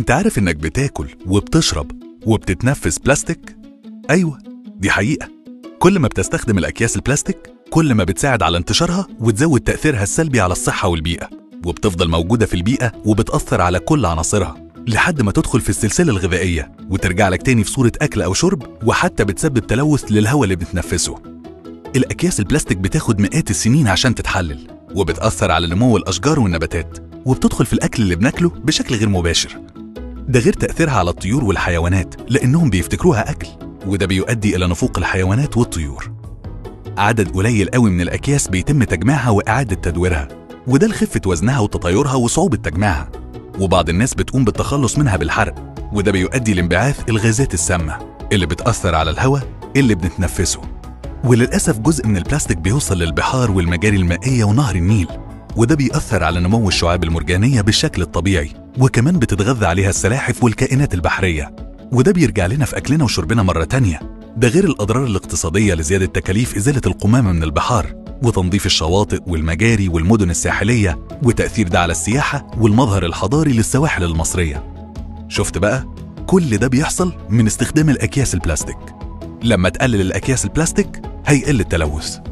انت عارف انك بتاكل وبتشرب وبتتنفس بلاستيك؟ ايوه دي حقيقة كل ما بتستخدم الأكياس البلاستيك كل ما بتساعد على انتشارها وتزود تأثيرها السلبي على الصحة والبيئة وبتفضل موجودة في البيئة وبتأثر على كل عناصرها لحد ما تدخل في السلسلة الغذائية وترجع لك تاني في صورة أكل أو شرب وحتى بتسبب تلوث للهواء اللي بتنفسه الأكياس البلاستيك بتاخد مئات السنين عشان تتحلل وبتأثر على نمو الأشجار والنباتات وبتدخل في الأكل اللي بناكله بشكل غير مباشر ده غير تأثيرها على الطيور والحيوانات لأنهم بيفتكروها أكل وده بيؤدي إلى نفوق الحيوانات والطيور عدد قليل قوي من الأكياس بيتم تجميعها وإعادة تدويرها وده لخفة وزنها وتطايرها وصعوبة تجميعها وبعض الناس بتقوم بالتخلص منها بالحرق وده بيؤدي لانبعاث الغازات السامة اللي بتأثر على الهواء اللي بنتنفسه وللأسف جزء من البلاستيك بيوصل للبحار والمجاري المائية ونهر النيل وده بيأثر على نمو الشعاب المرجانية بالشكل الطبيعي وكمان بتتغذى عليها السلاحف والكائنات البحرية وده بيرجع لنا في أكلنا وشربنا مرة تانية ده غير الأضرار الاقتصادية لزيادة تكاليف إزالة القمامة من البحار وتنظيف الشواطئ والمجاري والمدن الساحلية وتأثير ده على السياحة والمظهر الحضاري للسواحل المصرية شفت بقى؟ كل ده بيحصل من استخدام الأكياس البلاستيك لما تقلل الأكياس البلاستيك هيقل التلوث